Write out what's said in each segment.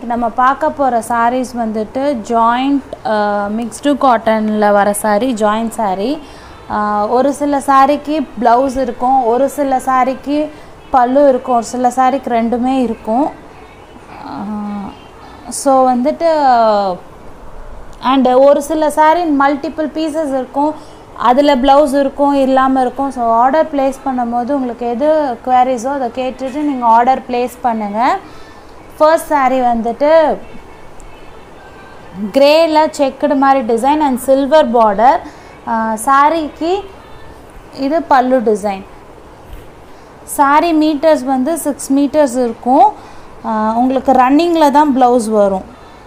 நம்ம பார்க்க போகிற sarees வந்துட்டு ஜாயிண்ட் மிக்ஸ்டு காட்டனில் வர saree ஜாயிண்ட் saree ஆஹ் ஒரு சில சாரிக்கு ப்ளவுஸ் இருக்கும் ஒரு சில சாரிக்கு பல்லு இருக்கும் ஒரு சில சாரிக்கு ரெண்டுமே இருக்கும் ஸோ வந்துட்டு அண்டு ஒரு சில சாரீ மல்டிபிள் பீசஸ் இருக்கும் அதில் ப்ளவுஸ் இருக்கும் இல்லாமல் இருக்கும் ஸோ ஆர்டர் ப்ளேஸ் பண்ணும்போது உங்களுக்கு எது குவாரிஸோ அதை கேட்டுட்டு நீங்கள் ஆர்டர் ப்ளேஸ் பண்ணுங்கள் ஃபர்ஸ்ட் saree வந்துட்டு கிரேல செக்குடு மாதிரி டிசைன் அண்ட் சில்வர் பார்டர் சாரீக்கு இது பல்லு டிசைன் saree மீட்டர்ஸ் வந்து சிக்ஸ் மீட்டர்ஸ் இருக்கும் ஆஹ் உங்களுக்கு ரன்னிங்கில் தான் ப்ளவுஸ் வரும்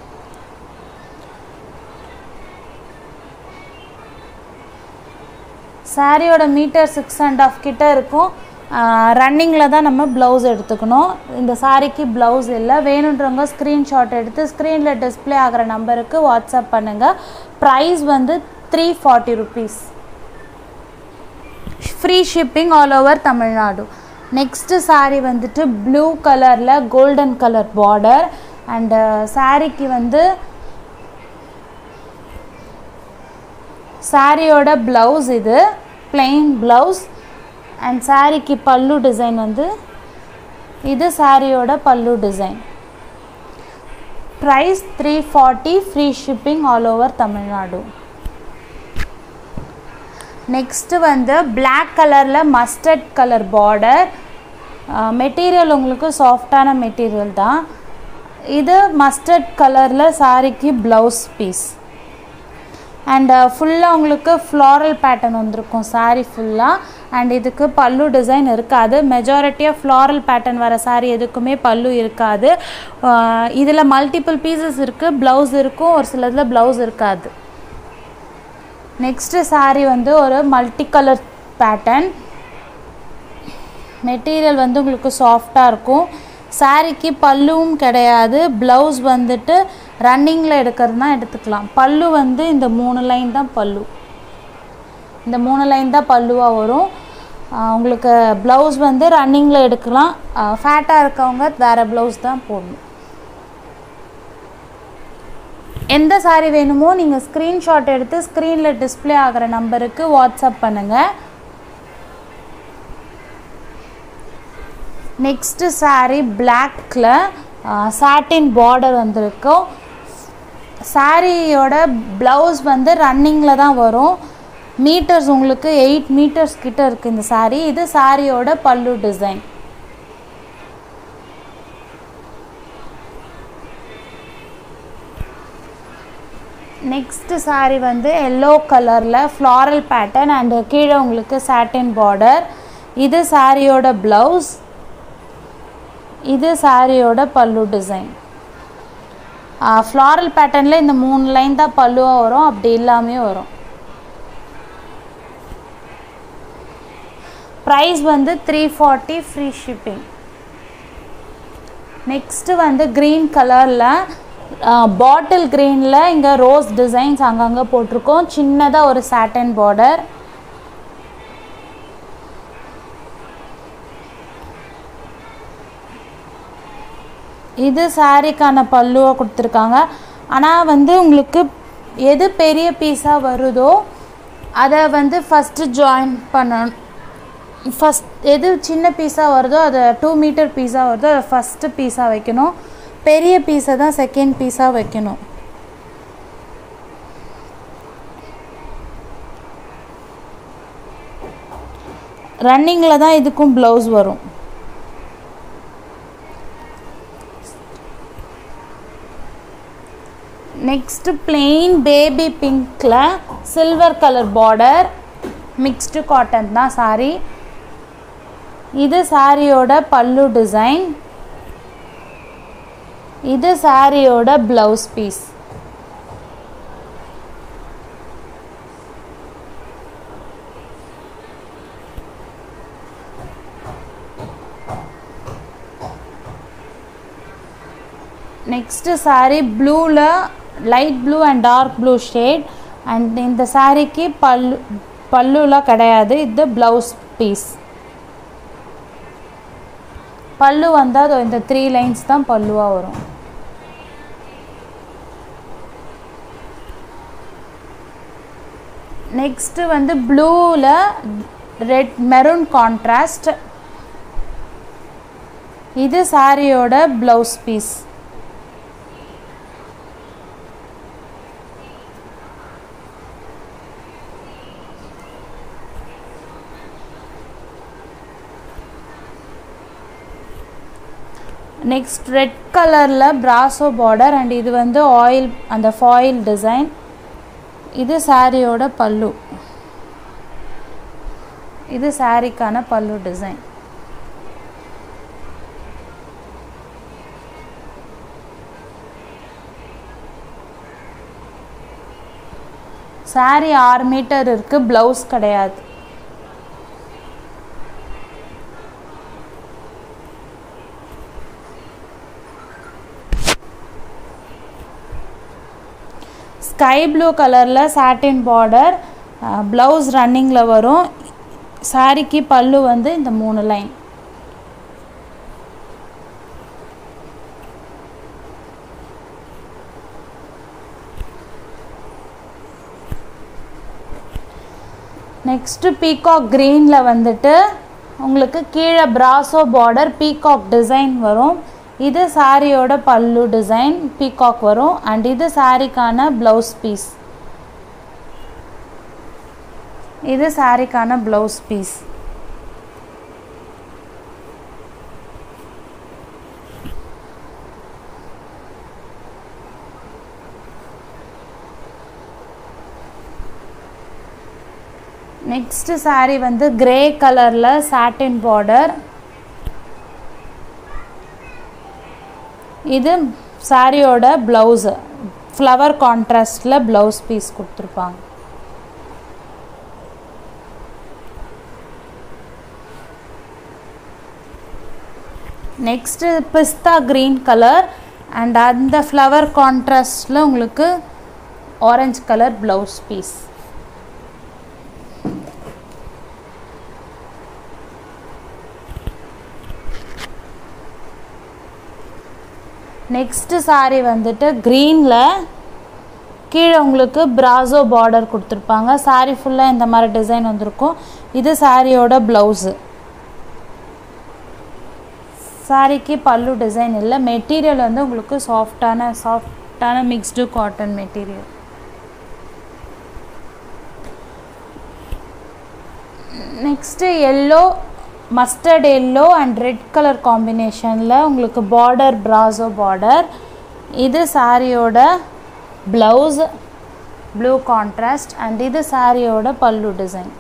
சாரியோட மீட்டர் சிக்ஸ் அண்ட் ஆஃப் கிட்ட இருக்கும் ரன்னிங்கில் தான் நம்ம ப்ளவுஸ் எடுத்துக்கணும் இந்த சாரிக்கு ப்ளவுஸ் இல்லை வேணுன்றவங்க ஸ்க்ரீன்ஷாட் எடுத்து ஸ்க்ரீனில் டிஸ்ப்ளே ஆகிற நம்பருக்கு வாட்ஸ்அப் பண்ணுங்கள் ப்ரைஸ் வந்து three forty rupees free shipping all over Tamil Nadu next saree வந்துட்டு ப்ளூ கலரில் கோல்டன் கலர் பார்டர் அண்டு சாரிக்கு வந்து சாரியோட ப்ளவுஸ் இது plain ப்ளவுஸ் அண்ட் சாரிக்கு பல்லு டிசைன் வந்து இது சாரியோட பல்லு design price three forty free shipping all over Tamil Nadu next வந்து Black கலரில் மஸ்டர்ட் கலர் பார்டர் மெட்டீரியல் உங்களுக்கு சாஃப்டான மெட்டீரியல் தான் இது மஸ்டர்ட் கலரில் சாரிக்கு ப்ளவுஸ் பீஸ் அண்ட் ஃபுல்லாக உங்களுக்கு ஃப்ளாரல் பேட்டர்ன் வந்திருக்கும் saree ஃபுல்லாக அண்ட் இதுக்கு பல்லு டிசைன் இருக்காது மெஜாரிட்டியாக ஃப்ளாரல் பேட்டர்ன் வர saree எதுக்குமே பல்லு இருக்காது இதில் மல்டிபிள் பீசஸ் இருக்குது ப்ளவுஸ் இருக்கும் ஒரு சிலதில் ப்ளவுஸ் இருக்காது நெக்ஸ்ட்டு saree வந்து ஒரு மல்டி கலர் பேட்டர்ன் மெட்டீரியல் வந்து உங்களுக்கு சாஃப்டாக இருக்கும் சாரிக்கு பல்லுவும் கிடையாது ப்ளவுஸ் வந்துட்டு ரன்னிங்கில் எடுக்கிறதுனா எடுத்துக்கலாம் பல்லு வந்து இந்த மூணு லைன் தான் பல்லு இந்த மூணு லைன் தான் பல்லுவாக வரும் ஆஹ் உங்களுக்கு ப்ளவுஸ் வந்து ரன்னிங்கில் எடுக்கலாம் ஃபேட்டாக இருக்கவங்க வேறு ப்ளவுஸ் தான் போடணும் எந்த சாரி வேணுமோ நீங்கள் ஸ்க்ரீன்ஷாட் எடுத்து ஸ்க்ரீனில் டிஸ்ப்ளே ஆகிற நம்பருக்கு வாட்ஸ்அப் பண்ணுங்கள் நெக்ஸ்ட்டு saree பிளாக்ல சாட்டின் பார்டர் வந்திருக்கும் சாரியோட ப்ளவுஸ் வந்து ரன்னிங்கில் தான் வரும் மீட்டர்ஸ் உங்களுக்கு எயிட் மீட்டர்ஸ் கிட்ட இருக்குது இந்த saree இது சாரியோட பல்லு டிசைன் நெக்ஸ்ட்டு saree வந்து எல்லோ கலரில் ஃப்ளாரல் பேட்டர்ன் அண்டு கீழே உங்களுக்கு சாட்டின் பார்டர் இது சாரியோட ப்ளவுஸ் இது சாரியோட பல்லு டிசைன் ஃப்ளாரல் பேட்டர்னில் இந்த மூணு லைன் தான் பல்லுவாக வரும் அப்படி இல்லாமே வரும் ப்ரைஸ் வந்து three forty free shipping next வந்து க்ரீன் கலரில் பாட்டில் க்ரீனில் இங்கே ரோஸ் டிசைன்ஸ் அங்கங்கே போட்டிருக்கோம் சின்னதாக ஒரு சாட்டன் பார்டர் இது சாரிக்கான பல்லுவாக கொடுத்துருக்காங்க ஆனால் வந்து உங்களுக்கு எது பெரிய பீஸாக வருதோ அதை வந்து ஃபஸ்ட்டு ஜாயின் பண்ணணும் ஃபஸ்ட் எது சின்ன பீஸாக வருதோ அதை டூ மீட்டர் பீஸாக வருதோ அதை ஃபஸ்ட்டு பீஸாக வைக்கணும் பெரிய பீஸை தான் செகண்ட் பீஸாக வைக்கணும் ரன்னிங்கில் தான் இதுக்கும் ப்ளவுஸ் வரும் நெக்ஸ்ட் பிளெயின் பேபி பிங்க்கில் silver colour border mixed cotton தான் சாரி இது சாரியோட பல்லு டிசைன் இது சாரியோட ப்ளவுஸ் பீஸ் நெக்ஸ்ட்டு சாரீ ப்ளூவில் light blue and dark blue shade and இந்த சாரீக்கு பல்லு பல்லுலாம் கிடையாது இது ப்ளவுஸ் பீஸ் பல்லு வந்தால் இந்த த்ரீ லைன்ஸ் தான் பல்லுவாக வரும் நெக்ஸ்ட்டு வந்து ப்ளூவில் ரெட் மெரூன் கான்ட்ராஸ்ட் இது சாரியோட ப்ளவுஸ் பீஸ் நெக்ஸ்ட் ரெட் கலரில் பிராசோ பார்டர் அண்ட் இது வந்து ஆயில் அந்த ஃபாயில் டிசைன் இது சாரியோட பல்லு இது சாரிக்கான பல்லு டிசைன் சாரி ஆறு மீட்டர் இருக்குது ப்ளவுஸ் கிடையாது ஸ்கை ப்ளூ கலரில் சாட்டின் பார்டர் ப்ளவுஸ் ரன்னிங்கில் வரும் சாரிக்கு பல்லு வந்து இந்த மூணு லைன் நெக்ஸ்ட்டு பீகாக் க்ரீனில் வந்துட்டு உங்களுக்கு கீழே பிராசோ பார்டர் பீகாக் டிசைன் வரும் இது சாரியோட பல்லு டிசைன் பீகாக் வரும் அண்ட் இது சாரிக்கான ப்ளவுஸ் பீஸ் இது சாரிக்கான ப்ளவுஸ் பீஸ் நெக்ஸ்ட்டு சாரீ வந்து கிரே கலரில் சாட்டின் பார்டர் இது சாரியோட ப்ளவுஸு ஃப்ளவர் கான்ட்ராஸ்டில் ப்ளவுஸ் பீஸ் கொடுத்துருப்பாங்க நெக்ஸ்ட்டு பிஸ்தா க்ரீன் கலர் அண்ட் அந்த ஃப்ளவர் கான்ட்ராஸ்டில் உங்களுக்கு orange colour blouse piece next sari வந்துட்டு க்ரீனில் கீழே உங்களுக்கு பிராசோ பார்டர் கொடுத்துருப்பாங்க சாரீ ஃபுல்லாக இந்த மாதிரி டிசைன் வந்திருக்கும் இது சாரியோட ப்ளவுஸு சாரிக்கு பல்லு டிசைன் இல்லை மெட்டீரியல் வந்து உங்களுக்கு சாஃப்டான சாஃப்டான mixed cotton material next yellow mustard yellow and red colour காம்பினேஷனில் உங்களுக்கு பார்டர் ப்ராசோ பார்டர் இது சாரியோட ப்ளவுஸ் ப்ளூ கான்ட்ராஸ்ட் அண்ட் இது சாரியோட பல்லு டிசைன்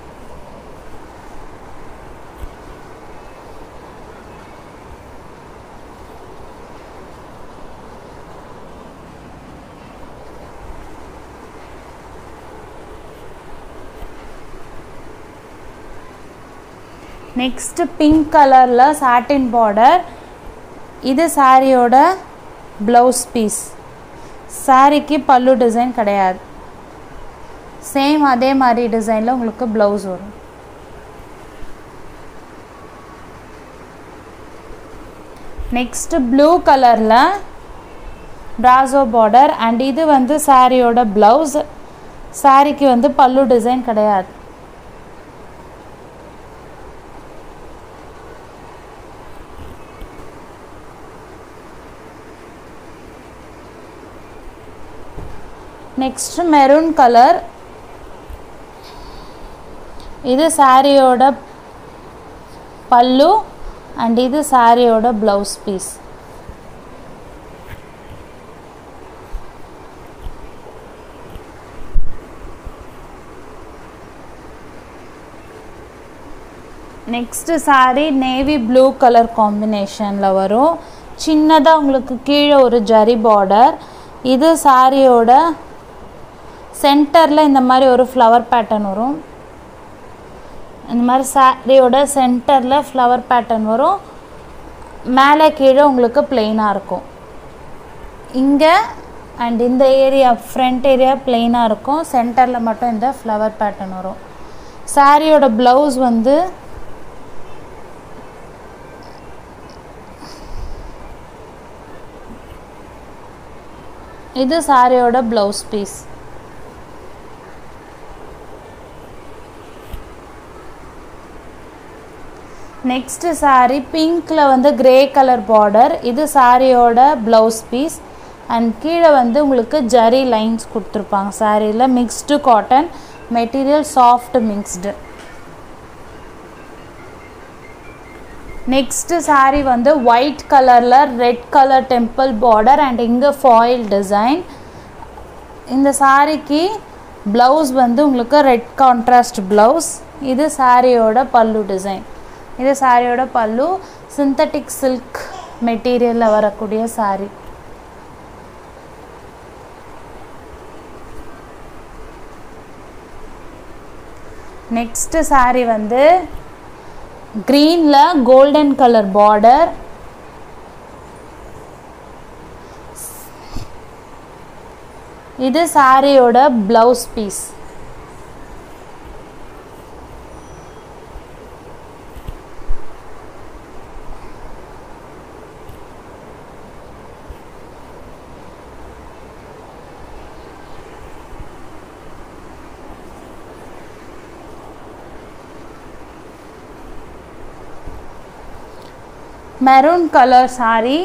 நெக்ஸ்ட்டு பிங்க் கலரில் சாட்டின் பார்டர் இது சாரியோட ப்ளவுஸ் பீஸ் சாரிக்கு பல்லு டிசைன் கிடையாது சேம் அதே மாதிரி டிசைனில் உங்களுக்கு ப்ளவுஸ் வரும் நெக்ஸ்ட்டு ப்ளூ கலரில் ப்ராசோ பார்டர் அண்ட் இது வந்து சாரியோட ப்ளவுஸ் சாரிக்கு வந்து பல்லு டிசைன் கிடையாது நெக்ஸ்ட் மெரூன் கலர் இது சாரியோட பல்லு அண்ட் இது சாரியோட blouse piece next sari navy blue colour காம்பினேஷனில் வரும் சின்னதாக உங்களுக்கு கீழே ஒரு ஜரி பார்டர் இது சாரியோட சென்டரில் இந்த மாதிரி ஒரு ஃப்ளவர் பேட்டர்ன் வரும் இந்த மாதிரி சாரியோட சென்டரில் ஃப்ளவர் பேட்டர்ன் வரும் மேலே கீழே உங்களுக்கு பிளெயினாக இருக்கும் இங்கே அண்ட் இந்த ஏரியா ஃப்ரண்ட் ஏரியா பிளெயினாக இருக்கும் சென்டரில் மட்டும் இந்த ஃப்ளவர் பேட்டர்ன் வரும் சாரியோட ப்ளவுஸ் வந்து இது சாரியோட ப்ளவுஸ் பீஸ் நெக்ஸ்ட் saree பிங்க்கில் வந்து கிரே கலர் பார்டர் இது சாரியோட ப்ளவுஸ் பீஸ் அண்ட் கீழே வந்து உங்களுக்கு ஜரி லைன்ஸ் கொடுத்துருப்பாங்க சாரியில் mixed cotton material soft mixed next saree வந்து ஒயிட் கலரில் red colour temple border and இங்கே ஃபாயில் டிசைன் இந்த சாரிக்கு ப்ளவுஸ் வந்து உங்களுக்கு ரெட் கான்ட்ராஸ்ட் ப்ளவுஸ் இது சாரியோட பல்லு டிசைன் இது சாரியோட பல்லு சிந்தட்டிக் சில்க் மெட்டீரியலில் வரக்கூடிய சாரி நெக்ஸ்ட் saree வந்து க்ரீனில் கோல்டன் கலர் பார்டர் இது சாரியோட blouse piece maroon colour saree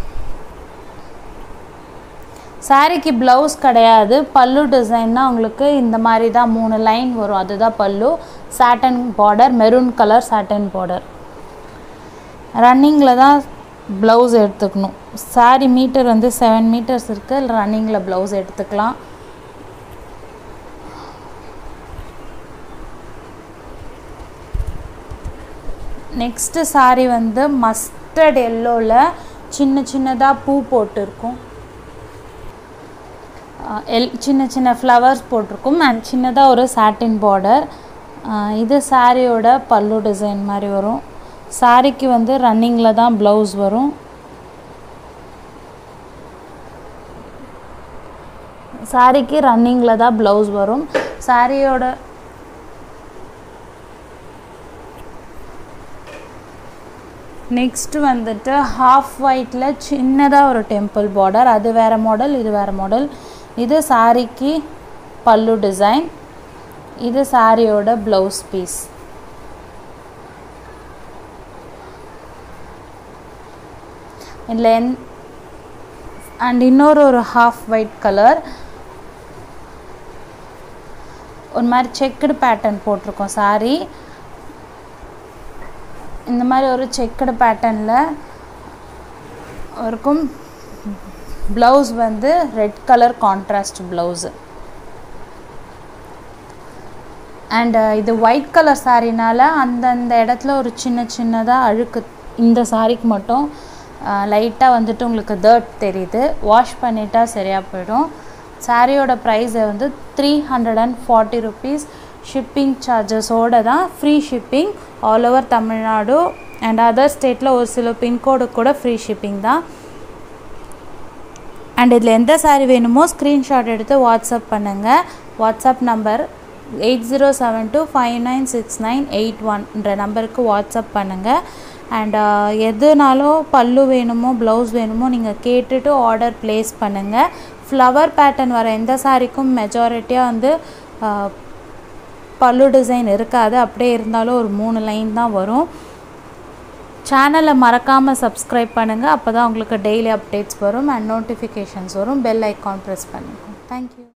சாரிக்கு ப்ளவுஸ் கிடையாது பல்லு டிசைன்னா உங்களுக்கு இந்த மாதிரி தான் மூணு லைன் வரும் அதுதான் பல்லு satin border maroon colour satin border ரன்னிங்கில் தான் ப்ளவுஸ் எடுத்துக்கணும் சாரி மீட்டர் வந்து செவன் மீட்டர்ஸ் இருக்குது ரன்னிங்கில் ப்ளவுஸ் எடுத்துக்கலாம் நெக்ஸ்ட்டு saree வந்து மஸ்டர்ட் எல்லோவில் சின்ன சின்னதாக பூ போட்டிருக்கும் எல் சின்ன சின்ன ஃப்ளவர்ஸ் போட்டிருக்கும் அண்ட் சின்னதாக ஒரு சாட்டின் பார்டர் இது சாரியோட பல்லு டிசைன் மாதிரி வரும் சாரிக்கு வந்து ரன்னிங்கில் தான் ப்ளவுஸ் வரும் சாரிக்கு ரன்னிங்கில் தான் ப்ளவுஸ் வரும் சாரியோட நெக்ஸ்ட் வந்துட்டு ஹாஃப் ஒயிட்டில் சின்னதாக ஒரு டெம்பிள் பார்டர் அது வேறு மாடல் இது வேறு மாடல் இது சாரிக்கு பல்லு டிசைன் இது சாரியோட ப்ளவுஸ் பீஸ் இதில் என் அண்ட் இன்னொரு ஒரு ஹாஃப் ஒயிட் கலர் ஒரு மாதிரி செக்குடு பேட்டர்ன் போட்டிருக்கோம் சாரி இந்த மாதிரி ஒரு செக்குடு பேட்டர்னில் இருக்கும் ப்ளவுஸ் வந்து red colour contrast blouse and இது ஒயிட் கலர் சாரினால அந்தந்த இடத்துல ஒரு சின்ன சின்னதாக அழுக்கு இந்த சாரிக்கு மட்டும் லைட்டாக வந்துட்டு உங்களுக்கு தேர்ட் தெரியுது வாஷ் பண்ணிட்டா சரியாக போயிடும் சாரியோட ப்ரைஸை வந்து three hundred and forty rupees shipping சார்ஜஸோடு தான் free shipping all over Tamil Nadu and other ஸ்டேட்டில் ஒரு சில பின்கோடு கூட ஃப்ரீ ஷிப்பிங் தான் அண்ட் இதில் எந்த சாரீ வேணுமோ ஸ்க்ரீன்ஷாட் எடுத்து வாட்ஸ்அப் பண்ணுங்கள் WhatsApp number eight zero seven two five nine six nine eight ஒன்ன்ற நம்பருக்கு வாட்ஸ்அப் பண்ணுங்கள் அண்ட் எதுனாலும் பல்லு வேணுமோ ப்ளவுஸ் வேணுமோ நீங்கள் கேட்டுட்டு ஆர்டர் ப்ளேஸ் பண்ணுங்கள் ஃப்ளவர் பேட்டர்ன் வர எந்த சாரிக்கும் மெஜாரிட்டியாக வந்து பல்லு டிசைன் இருக்காது அப்படியே இருந்தாலும் ஒரு மூணு லைன் தான் வரும் சேனலை மறக்காமல் சப்ஸ்கிரைப் பண்ணுங்கள் அப்போ தான் உங்களுக்கு டெய்லி அப்டேட்ஸ் வரும் அண்ட் நோட்டிஃபிகேஷன்ஸ் வரும் பெல் ஐக்கான் ப்ரெஸ் பண்ணுங்கள் தேங்க்யூ